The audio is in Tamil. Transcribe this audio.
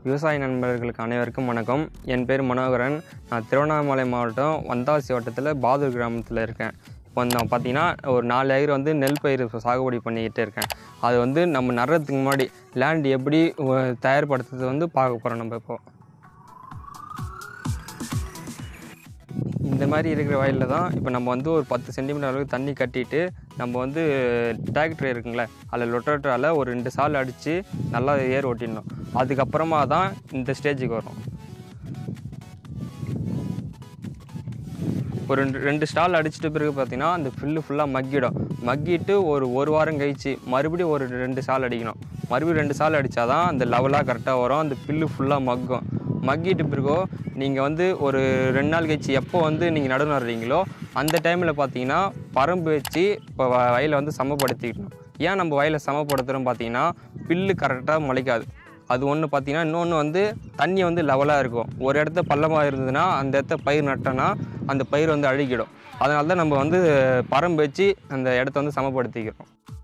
விவசாய நண்பர்களுக்கு அனைவருக்கும் வணக்கம் என் பேர் மனோகரன் நான் திருவண்ணாமலை மாவட்டம் வந்தாசி வட்டத்தில் பாதூர் கிராமத்தில் இருக்கேன் இப்போ வந்து நான் பார்த்தீங்கன்னா ஒரு நாலு ஏக்கர் வந்து நெல் பயிர் இப்ப சாகுபடி பண்ணிக்கிட்டு இருக்கேன் அது வந்து நம்ம நடுறதுக்கு முன்னாடி லேண்ட் எப்படி அஹ், தயார்படுத்துறது வந்து பார்க்க போகிறோம் நம்ம இப்போ இந்த மாதிரி இருக்கிற வயலில் தான் இப்போ நம்ம வந்து ஒரு பத்து சென்டிமீட்டர் அளவுக்கு தண்ணி கட்டிட்டு நம்ம வந்து டிராக்டர் இருக்குங்களே அதில் லொட்டோட்டரால் ஒரு ரெண்டு சால் அடித்து நல்லா ஏர் ஓட்டிடணும் அதுக்கப்புறமா தான் இந்த ஸ்டேஜுக்கு வரும் ஒரு ரெண்டு ரெண்டு ஸ்டால் அடிச்சிட்ட பிறகு பார்த்தீங்கன்னா அந்த ஃபில்லு ஃபுல்லாக மக்கிடும் மக்கிட்டு ஒரு ஒரு வாரம் கழிச்சு மறுபடியும் ஒரு ரெண்டு சால் அடிக்கணும் மறுபடியும் ரெண்டு சால் அடித்தாதான் அந்த லெவலாக கரெக்டாக வரும் அந்த பில்லு ஃபுல்லாக மக்கும் மக்கிட்டு பிறகோ நீங்கள் வந்து ஒரு ரெண்டு நாள் கழிச்சு எப்போ வந்து நீங்கள் நடு நடுறீங்களோ அந்த டைமில் பார்த்தீங்கன்னா பரம்பு வச்சு இப்போ வ- வயலை வந்து சமப்படுத்திக்கணும் ஏன் நம்ம வயலை சமப்படுத்துகிறோம் பார்த்தீங்கன்னா பில்லு கரெக்டாக முளைக்காது அது ஒன்று பார்த்தீங்கன்னா இன்னொன்று வந்து தண்ணி வந்து லெவலாக இருக்கும் ஒரு இடத்த பள்ளமாக இருந்ததுன்னா அந்த இடத்த பயிர் நட்டோன்னா அந்த பயிர் வந்து அழுகிடும் அதனால தான் நம்ம வந்து பரம்பு வச்சு அந்த இடத்த வந்து சமப்படுத்திக்கிறோம்